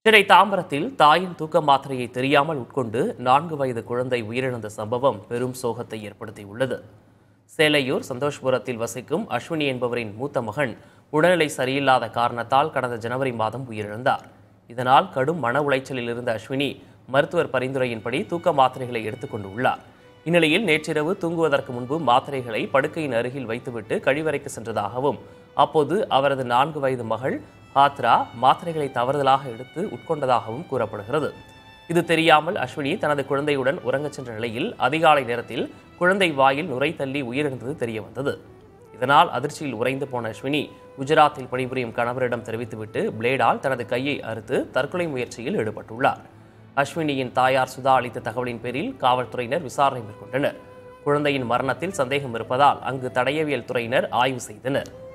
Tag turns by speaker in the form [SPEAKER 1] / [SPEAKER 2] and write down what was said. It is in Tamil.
[SPEAKER 1] சென்னை தாம்பரத்தில் தாயின் தூக்க மாத்திரையை தெரியாமல் உட்கொண்டு நான்கு வயது குழந்தை உயிரிழந்த சம்பவம் பெரும் சோகத்தை ஏற்படுத்தியுள்ளது சேலையூர் சந்தோஷ்புரத்தில் வசிக்கும் அஸ்வினி என்பவரின் மூத்த மகன் உடல்நிலை சரியில்லாத காரணத்தால் கடந்த ஜனவரி மாதம் உயிரிழந்தார் இதனால் கடும் மன உளைச்சலில் இருந்த அஸ்வினி மருத்துவர் பரிந்துரையின்படி தூக்க மாத்திரைகளை எடுத்துக்கொண்டு உள்ளார் இந்நிலையில் நேற்றிரவு தூங்குவதற்கு முன்பு மாத்திரைகளை படுக்கையின் அருகில் வைத்துவிட்டு கழிவறைக்கு சென்றதாகவும் அப்போது அவரது நான்கு வயது மகள் ஹாத்ரா மாத்திரைகளை தவறுதலாக எடுத்து உட்கொண்டதாகவும் கூறப்படுகிறது இது தெரியாமல் அஸ்வினி தனது குழந்தையுடன் உறங்கச் சென்ற நிலையில் அதிகாலை நேரத்தில் குழந்தை வாயில் நுரை தள்ளி உயிரிழந்தது தெரிய வந்தது இதனால் அதிர்ச்சியில் உறைந்து போன அஸ்வினி குஜராத்தில் பணிபுரியும் கணவரிடம் தெரிவித்துவிட்டு பிளேடால் தனது கையை அறுத்து தற்கொலை முயற்சியில் ஈடுபட்டுள்ளார் அஸ்வினியின் தாயார் சுதா அளித்த தகவலின் பேரில் காவல்துறையினர் விசாரணை மேற்கொண்டனர் குழந்தையின் மரணத்தில் சந்தேகம் இருப்பதால் அங்கு தடயவியல் துறையினர் ஆய்வு செய்தனர்